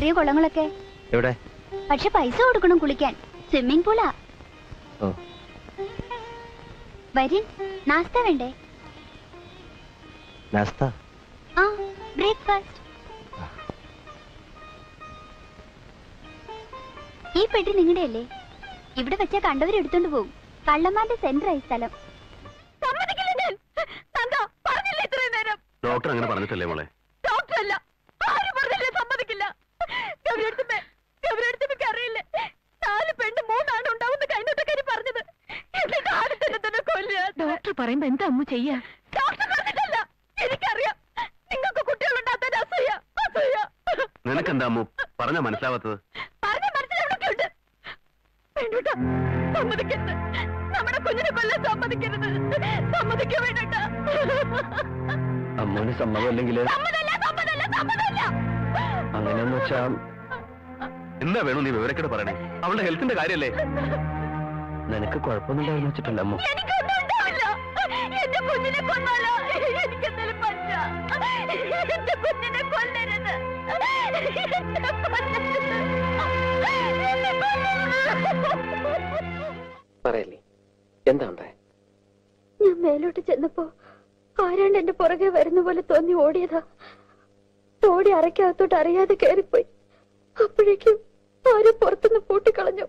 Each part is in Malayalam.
ചെറിയ കുളങ്ങളൊക്കെ എവിടെ പക്ഷെ പൈസ കൊടുക്കണം കുളിക്കാൻ സ്വിമ്മിംഗ് പൂളാ ഓ വരിൻ നാസ്ത വേണ്ടേ നാസ്ത ആ ബ്രേക്ക്ഫാസ്റ്റ് ഈ പെട്ടി നിങ്ങളുടെ അല്ലേ ഇവിടെ വെച്ചാ കണ്ടവർ എടുത്തോണ്ട് പോകും കള്ളന്മാരുടെ സെന്റർ ആയി സ്ഥലം സമ്മതിക്കില്ല ഞാൻ നന്ദ പറഞ്ഞില്ല ഇത്രയും നേരം ഡോക്ടർ അങ്ങനെ പറഞ്ഞിട്ടല്ലേ മോളെ ഡോക്ടർ അല്ല ആരും പറഞ്ഞില്ല സമ്മതിക്കില്ല ഗൗരിയടുത്തമ്മേ ഗൗരിയടുത്തമ്മയ്ക്ക് അറിയില്ലേ നാല് പെണ്ണ് മൂന്നാണ് ഉണ്ടാവുന്ന കഴിഞ്ഞിട്ടൊക്കെ പറഞ്ഞത് എന്നിട്ട് ആരും തന്നെ തന്നെ കൊല്ലുക ഡോക്ടർ പറയുമ്പോ എന്താ അമ്മ ചെയ്യാ ഡോക്ടർ പറഞ്ഞിട്ടല്ല എനിക്കറിയാം നിങ്ങൾക്ക് കുട്ടികളുണ്ടാകാൻ അസൂയ അസൂയ നിനക്കെന്താ അമ്മു പറഞ്ഞാ മനസ്സിലാവാത്തത് പറഞ്ഞ മനസ്സിലവിടൊക്കെ ഉണ്ട് വേണ്ടൂട്ട സമ്മതിക്കരുത് നമ്മുടെ കുഞ്ഞിനെ കൊല്ലാൻ സമ്മതിക്കരുത് സമ്മതിക്കാൻ വേണ്ടൂട്ട അമ്മുവിന് സമ്മതമല്ലെങ്കിൽ സമ്മതല്ല സമ്മതല്ല സമ്മതല്ല അങ്ങനെയെന്ന് വെച്ചാ എന്താ വേണു നീ വിവരക്കേട് പറയണേ അവളുടെ ഹെൽത്തിന്റെ കാര്യല്ലേ നിനക്ക് കുഴപ്പമൊന്നുണ്ടാവില്ല വെച്ചിട്ടല്ല അമ്മു എനിക്കൊന്നും ഉണ്ടാവില്ല എന്റെ കുഞ്ഞിനെ കൊന്നാലോ എനിക്കെന്തായാലും പറ്റ എന്റെ കുഞ്ഞിനെ കൊല്ലരുത് എന്നെ കൊല്ലരുത്. എന്നെ കൊല്ലരുത്. പറയല്ലേ എന്താ ഉണ്ടായ ഞാൻ മേലോട്ട് ചെന്നപ്പോ ആരാണ്ട് എന്റെ പുറകെ വരുന്ന പോലെ തോന്നി ഓടിയതാ ഓടി അറയ്ക്കകത്തോട്ട് അറിയാതെ കയറിപ്പോയി അപ്പോഴേക്കും ആരും പുറത്തുനിന്ന് പൂട്ടിക്കളഞ്ഞു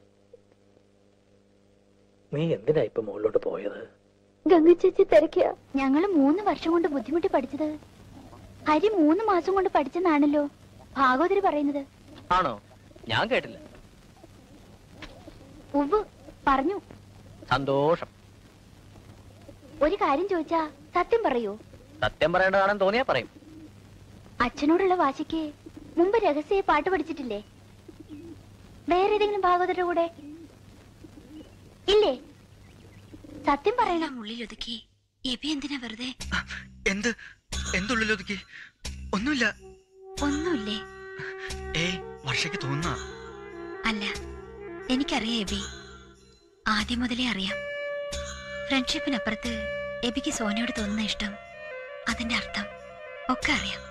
നീ എന്തിനാ ഇപ്പൊ മുകളിലോട്ട് പോയത് ഗംഗ ചേച്ചി തിരക്കിയ ഞങ്ങള് മൂന്ന് വർഷം കൊണ്ട് ബുദ്ധിമുട്ടി പഠിച്ചത് ഹരി മൂന്ന് മാസം കൊണ്ട് പഠിച്ചെന്നാണല്ലോ ഭാഗവതര് പറയുന്നത് ആണോ ഞാൻ കേട്ടില്ല ഉവ് പറഞ്ഞു സന്തോഷം ഒരു കാര്യം ചോദിച്ചാ സത്യം പറയൂ സത്യം പറയേണ്ടതാണെന്ന് തോന്നിയാ പറയും അച്ഛനോടുള്ള വാശിക്ക് മുമ്പ് രഹസ്യ പാട്ട് പഠിച്ചിട്ടില്ലേ വേറെ ഏതെങ്കിലും ഭാഗവതരുടെ കൂടെ ഇല്ലേ സത്യം പറയണം ഉള്ളിലൊതുക്കി എബി എന്തിനാ വെറുതെ എന്ത് എന്തുള്ളിലൊതുക്കി ഒന്നുമില്ല ഒന്നുമില്ലേ ഏയ് വർഷയ്ക്ക് തോന്നുന്ന അല്ല എനിക്കറിയാം എബി ആദ്യം മുതലേ അറിയാം ഫ്രണ്ട്ഷിപ്പിനപ്പുറത്ത് എബിക്ക് സോനയോട് തോന്നുന്ന ഇഷ്ടം അതിന്റെ അർത്ഥം ഒക്കെ അറിയാം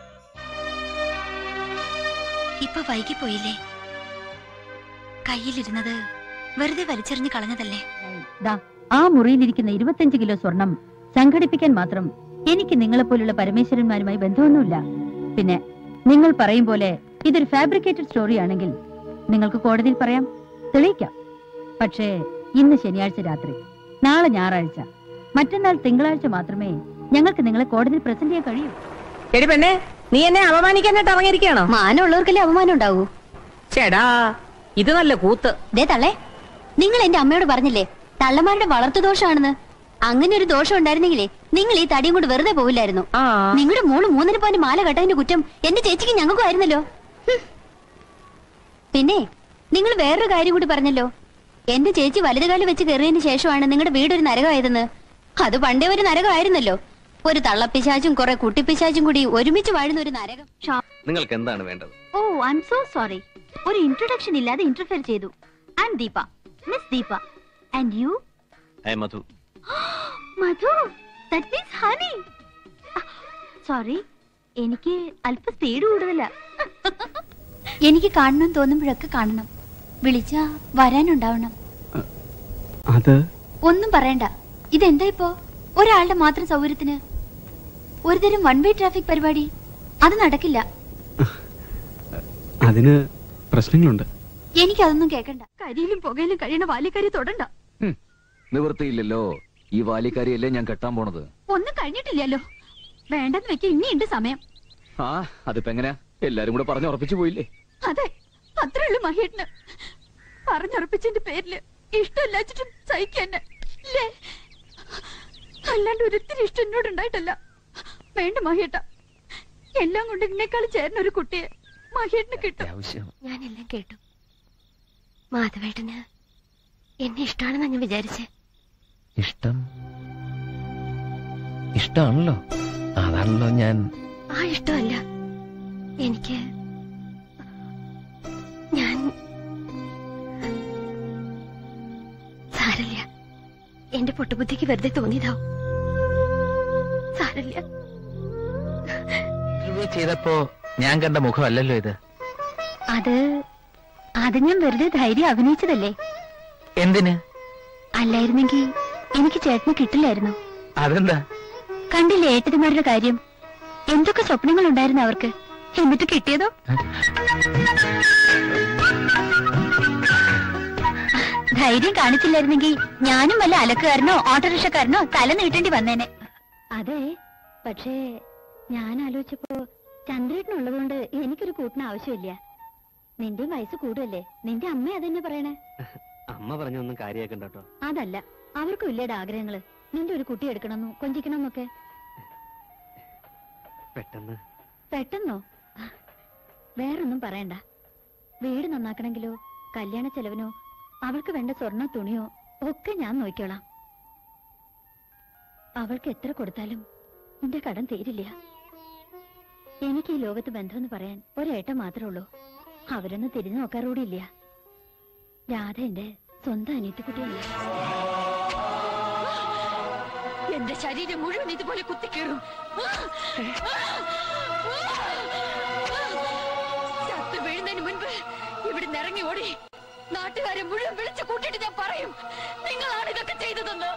ഇപ്പൊ വൈകിപ്പോയില്ലേ കയ്യിലിരുന്നത് വെറുതെ വലിച്ചെറിഞ്ഞു കളഞ്ഞതല്ലേ ആ മുറിയിലിരിക്കുന്ന ഇരുപത്തഞ്ച് കിലോ സ്വർണം സംഘടിപ്പിക്കാൻ മാത്രം എനിക്ക് നിങ്ങളെപ്പോലുള്ള പരമേശ്വരന്മാരുമായി ബന്ധമൊന്നുമില്ല പിന്നെ നിങ്ങൾ പറയും പോലെ ഇതൊരു ഫാബ്രിക്കേറ്റഡ് സ്റ്റോറി ആണെങ്കിൽ നിങ്ങൾക്ക് കോടതിയിൽ പറയാം തെളിയിക്കാം പക്ഷേ ഇന്ന് ശനിയാഴ്ച രാത്രി നാളെ ഞായറാഴ്ച മറ്റന്നാൾ തിങ്കളാഴ്ച മാത്രമേ ഞങ്ങൾക്ക് നിങ്ങളെ കോടതിയിൽ പ്രസന്റ് ചെയ്യാൻ കഴിയൂ എടി പെണ്ണെ നീ എന്നെ അപമാനിക്കാനായിട്ട് ഇറങ്ങിയിരിക്കുകയാണോ മാനമുള്ളവർക്കല്ലേ അപമാനം ഉണ്ടാവൂ ചേടാ ഇത് നല്ല കൂത്ത് ദേ തള്ളേ നിങ്ങൾ എന്റെ അമ്മയോട് പറഞ്ഞില്ലേ തള്ളമാരുടെ വളർത്തു ദോഷമാണെന്ന് അങ്ങനെ ഒരു ദോഷം ഉണ്ടായിരുന്നെങ്കിലേ നിങ്ങൾ ഈ തടിയും കൊണ്ട് വെറുതെ പോവില്ലായിരുന്നു ആ നിങ്ങളുടെ മോള് മൂന്നര പവന്റെ മാല കെട്ടതിന്റെ കുറ്റം എന്റെ ചേച്ചിക്ക് ഞങ്ങൾക്കും ആയിരുന്നല്ലോ ഹും. പിന്നെ നിങ്ങൾ വേറൊരു കാര്യം കൂടി പറഞ്ഞല്ലോ എന്റെ ചേച്ചി വലതുകാലം വെച്ച് കയറിയതിന് ശേഷമാണ് നിങ്ങളുടെ വീട് ഒരു നരകമായതെന്ന് അത് പണ്ടേ ഒരു നരകമായിരുന്നല്ലോ ഒരു തള്ളപ്പിശാച്ചും കുറെ കുട്ടിപ്പിശാച്ചും കൂടി ഒരുമിച്ച് വാഴുന്ന ഒരു നരകം നിങ്ങൾക്ക് എന്താണ് വേണ്ടത് oh I'm so sorry ഒരു ഇൻട്രൊഡക്ഷൻ ഇല്ലാതെ ഇന്റർഫിയർ ചെയ്തു I'm Deepa Miss Deepa and you I Madhu Madhu that means honey sorry എനിക്ക് അല്പ സ്പീഡ് കൂടുതല എനിക്ക് കാണണം തോന്നുമ്പോഴൊക്കെ കാണണം വിളിച്ചാ വരാനുണ്ടാവണം അത് ഒന്നും പറയണ്ട ഇതെന്താ ഇപ്പോ ഒരാളുടെ മാത്രം സൗകര്യത്തിന് ഒരുതരം വൺ വേ ട്രാഫിക് പരിപാടി അത് നടക്കില്ല അതിന് പ്രശ്നങ്ങളുണ്ട് എനിക്കതൊന്നും കേൾക്കണ്ട കരിയിലും പുകയിലും കഴിയണ ബാല്യക്കാരി തൊടണ്ട നിവൃത്തിയില്ലല്ലോ ഈ വാലിക്കാരിയല്ലേ ഞാൻ കെട്ടാൻ പോണത് ഒന്നും കഴിഞ്ഞിട്ടില്ലല്ലോ വേണ്ടെന്ന് വെക്ക ഇനിയുണ്ട് സമയം ആ അതിപ്പോ എങ്ങനെയാ എല്ലാരും കൂടെ പറഞ്ഞു ഉറപ്പിച്ചു പോയില്ലേ അതെ അത്രേ ഉള്ളൂ മഹേട്ടന് പറഞ്ഞുറപ്പിച്ചതിന്റെ പേരില് ഇഷ്ടമല്ലാച്ചിട്ടും സഹിക്കന്നെ ഇല്ലേ അല്ലാണ്ട് ഒരിത്തിരി ഇഷ്ടം എന്നോട് ഉണ്ടായിട്ടല്ല വേണ്ട മഹേട്ട എല്ലാം കൊണ്ട് ഇതിനേക്കാൾ ചേർന്ന ഒരു കുട്ടിയെ മഹേട്ടന് കിട്ടും അത്യാവശ്യം ഞാനെല്ലാം കേട്ടു മാധവേട്ടന് എന്നെ ഇഷ്ടമാണെന്നാ ഞാൻ വിചാരിച്ചേ ഇഷ്ടം ഇഷ്ടാണല്ലോ അതാണല്ലോ ഞാൻ ആ ഇഷ്ടമല്ല എനിക്ക് ഞാൻ സാരല്ല എന്റെ പൊട്ടുബുദ്ധിക്ക് വെറുതെ തോന്നിയതാവും സാരല്ല ഇന്റർവ്യൂ ചെയ്തപ്പോ ഞാൻ കണ്ട മുഖമല്ലല്ലോ ഇത് അത് അത് ഞാൻ വെറുതെ ധൈര്യം അഭിനയിച്ചതല്ലേ എന്തിന് അല്ലായിരുന്നെങ്കിൽ എനിക്ക് ചേട്ടനെ കിട്ടില്ലായിരുന്നു അതെന്താ കണ്ടില്ലേ ഏട്ടന്മാരുടെ കാര്യം എന്തൊക്കെ സ്വപ്നങ്ങൾ ഉണ്ടായിരുന്നു അവർക്ക് എന്നിട്ട് കിട്ടിയതോ ധൈര്യം കാണിച്ചില്ലായിരുന്നെങ്കിൽ ഞാനും വല്ല അലക്കുകാരനോ ഓട്ടോറിക്ഷക്കാരനോ തല നീട്ടേണ്ടി വന്നേനെ അതെ പക്ഷേ ഞാൻ ആലോചിച്ചപ്പോ ചന്ദ്രേട്ടനുള്ളതുകൊണ്ട് എനിക്കൊരു കൂട്ടിന് ആവശ്യമില്ല നിന്റെ വയസ്സ് കൂടുമല്ലേ നിന്റെ അമ്മ അതെന്നെ പറയണേ അമ്മ പറഞ്ഞൊന്നും കാര്യാക്കണ്ട കേട്ടോ അതല്ല അവർക്കും ഇല്ലേടെ ആഗ്രഹങ്ങള് നിന്റെ ഒരു കുട്ടി എടുക്കണമെന്നോ കൊഞ്ചിക്കണമെന്നൊക്കെ പെട്ടെന്ന് പെട്ടെന്നോ വേറൊന്നും പറയണ്ട വീട് നന്നാക്കണമെങ്കിലോ കല്യാണ ചെലവിനോ അവൾക്ക് വേണ്ട സ്വർണ്ണ തുണിയോ ഒക്കെ ഞാൻ നോക്കിക്കോളാം അവൾക്ക് എത്ര കൊടുത്താലും നിന്റെ കടം തീരില്ല എനിക്ക് ഈ ലോകത്ത് ബന്ധമെന്ന് പറയാൻ ഒരേട്ട മാത്രമേ ഉള്ളൂ അവരൊന്നും തിരിഞ്ഞു നോക്കാറൂടിയില്ല രാധ എന്റെ സ്വന്തം അനിയത്തിക്കുട്ടിയല്ല എന്റെ ശരീരം മുഴുവൻ ഇതുപോലെ കുത്തിക്കേറും ചത്ത് വീഴുന്നതിന് മുൻപ് ഇവിടുന്ന് ഇറങ്ങി ഓടി നാട്ടുകാരെ മുഴുവൻ വിളിച്ചു കൂട്ടിയിട്ട് ഞാൻ പറയും നിങ്ങളാണ് ഇതൊക്കെ ചെയ്തതെന്ന്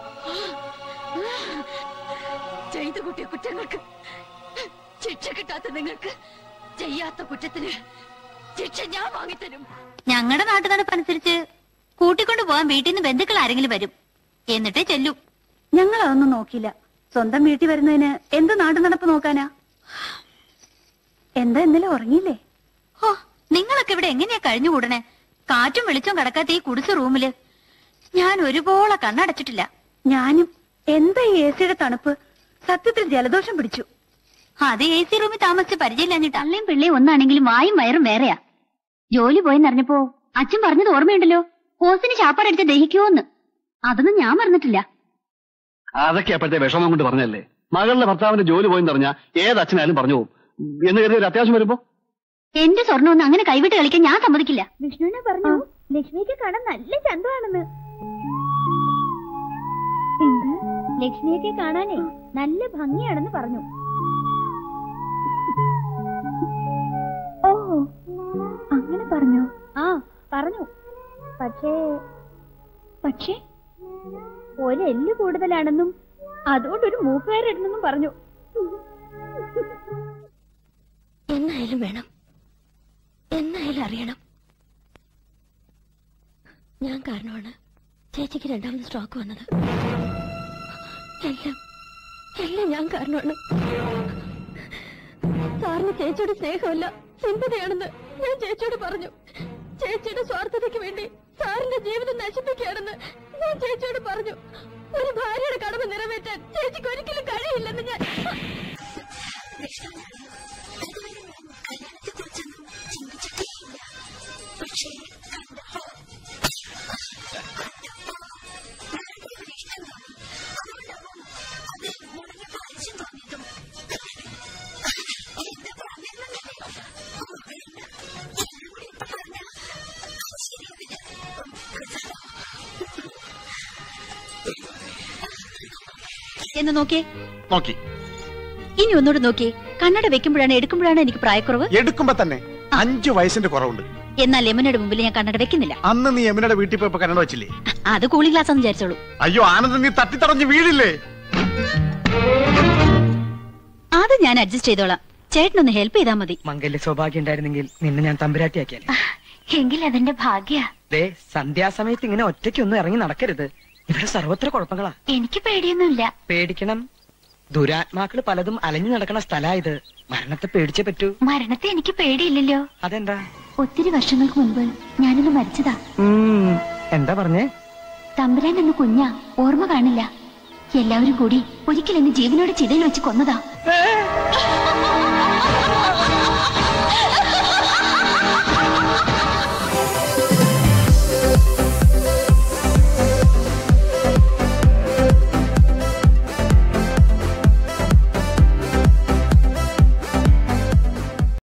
ചെയ്തു കൂട്ടിയ കുറ്റങ്ങൾക്ക് ശിക്ഷ കിട്ടാത്ത നിങ്ങൾക്ക് ചെയ്യാത്ത കുറ്റത്തിന് ശിക്ഷ ഞാൻ വാങ്ങിത്തരും ഞങ്ങളുടെ നാട്ടു നടപ്പനുസരിച്ച് കൂട്ടിക്കൊണ്ടു പോവാൻ വീട്ടിൽ നിന്ന് ബന്ധുക്കൾ ആരെങ്കിലും വരും എന്നിട്ടേ ചെല്ലൂ ഞങ്ങൾ അതൊന്നും നോക്കില്ല സ്വന്തം വീട്ടിൽ വരുന്നതിന് എന്ത് നാട്ടു നടപ്പ് നോക്കാനാ എന്താ ഇന്നലെ ഉറങ്ങിയില്ലേ ഓ നിങ്ങളൊക്കെ ഇവിടെ എങ്ങനെയാ കഴിഞ്ഞുകൂടണേ കാറ്റും വെളിച്ചം കടക്കാത്ത ഈ കുടിച്ച റൂമില് ഞാൻ ഒരുപോലെ കണ്ണടച്ചിട്ടില്ല ഞാനും എന്താ ഈ എ സിയുടെ തണുപ്പ് സത്യത്തിൽ ജലദോഷം പിടിച്ചു അത് എ സി റൂമിൽ താമസിച്ച് പരിചയമില്ലാഞ്ഞിട്ട് അല്ലയും പിള്ളയും ഒന്നാണെങ്കിലും വായും വയറും വേറെയാ ജോലി പോയെന്നറിഞ്ഞപ്പോ അച്ഛൻ പറഞ്ഞത് ഓർമ്മയുണ്ടല്ലോ ഹോസിന് ചാപ്പാടടിച്ച് ദഹിക്കുമോന്ന് അതൊന്നും ഞാൻ മറന്നിട്ടില്ല അതൊക്കെ അപ്പോഴത്തെ വിഷമം കൊണ്ട് പറഞ്ഞല്ലേ മകളുടെ ഭർത്താവിന്റെ ജോലി പോയെന്ന് പറഞ്ഞാൽ ഏത് അച്ഛനായാലും പറഞ്ഞു പോകും എന്ന് കരുതി ഒരു അത്യാവശ്യം വരുമ്പോ എന്റെ സ്വർണ്ണം ഒന്നും അങ്ങനെ കൈവിട്ട് കളിക്കാൻ ഞാൻ സമ്മതിക്കില്ല വിഷ്ണുവിനെ പറഞ്ഞു ലക്ഷ്മിക്ക് കാണാൻ നല്ല ചന്തമാണെന്ന് എന്ത് ലക്ഷ്മിയൊക്കെ കാണാനേ നല്ല ഭംഗിയാണെന്ന് പറഞ്ഞു ഓ അങ്ങനെ പറഞ്ഞു ആ പറഞ്ഞു പക്ഷേ പക്ഷേ ഒരു എല്ല് കൂടുതലാണെന്നും അതുകൊണ്ട് ഒരു മൂക്കുകാരിടണമെന്നും പറഞ്ഞു എന്നായാലും വേണം എന്നായാലും അറിയണം ഞാൻ കാരണമാണ് ചേച്ചിക്ക് രണ്ടാമത് സ്ട്രോക്ക് വന്നത് എല്ലാം എല്ലാം ഞാൻ കാരണമാണ് സാറിന് ചേച്ചിയോട് സ്നേഹമല്ല സിമ്പതിയാണെന്ന് ഞാൻ ചേച്ചിയോട് പറഞ്ഞു ചേച്ചിയുടെ സ്വാർത്ഥതയ്ക്ക് വേണ്ടി സാറിന്റെ ജീവിതം നശിപ്പിക്കുകയാണെന്ന് ഞാൻ ചേച്ചിയോട് പറഞ്ഞു ഒരു ഭാര്യയുടെ കടമ നിറവേറ്റാൻ ചേച്ചിക്ക് ഒരിക്കലും കഴിയില്ലെന്ന് ഞാൻ എന്ന് നോക്കിയേ നോക്കി ഇനി ഒന്നുകൂടെ നോക്കിയേ കണ്ണട വെക്കുമ്പോഴാണ് എടുക്കുമ്പോഴാണ് എനിക്ക് പ്രായക്കുറവ് എടുക്കുമ്പോ തന്നെ അഞ്ചു വയസ്സിന്റെ കുറവുണ്ട് എന്നാൽ ലെമനയുടെ മുമ്പിൽ ഞാൻ കണ്ണട വെക്കുന്നില്ല അന്ന് നീ യമുനയുടെ വീട്ടിൽ പോയപ്പോ കന്നഡ വെച്ചില്ലേ അത് കൂളിംഗ് ഗ്ലാസ് എന്ന് വിചാരിച്ചോളൂ അയ്യോ ആനന്ദ് നീ തട്ടിത്തടഞ്ഞ് വീഴില്ലേ അത് ഞാൻ അഡ്ജസ്റ്റ് ചെയ്തോളാം ചേട്ടനൊന്ന് ഹെൽപ്പ് ചെയ്താൽ മതി മംഗല്യ സൗഭാഗ്യം ഉണ്ടായിരുന്നെങ്കിൽ നിന്നെ ഞാൻ തമ്പുരാട്ടിയാക്കിയാലേ എങ്കിൽ അതെന്റെ ഭാഗ്യ ദേ സന്ധ്യാസമയത്ത് ഇങ്ങനെ ഒറ്റയ്ക്കൊന്നും ഇറങ്ങി നടക്കരുത് ഇവിടെ സർവത്ര കുഴപ്പങ്ങളാ എനിക്ക് പേടിയൊന്നുമില്ല പേടിക്കണം ദുരാത്മാക്കള് പലതും അലഞ്ഞു നടക്കണ സ്ഥലാ ഇത് മരണത്തെ പേടിച്ചേ പറ്റൂ മരണത്തെ എനിക്ക് പേടിയില്ലല്ലോ അതെന്താ ഒത്തിരി വർഷങ്ങൾക്ക് മുൻപ് ഞാനൊന്ന് മരിച്ചതാ ഉം, എന്താ പറഞ്ഞേ തമ്പുരാൻ എന്ന് കുഞ്ഞാ ഓർമ്മ കാണില്ല എല്ലാവരും കൂടി ഒരിക്കൽ എന്നെ ജീവനോടെ ചിതയിൽ വെച്ച് കൊന്നതാ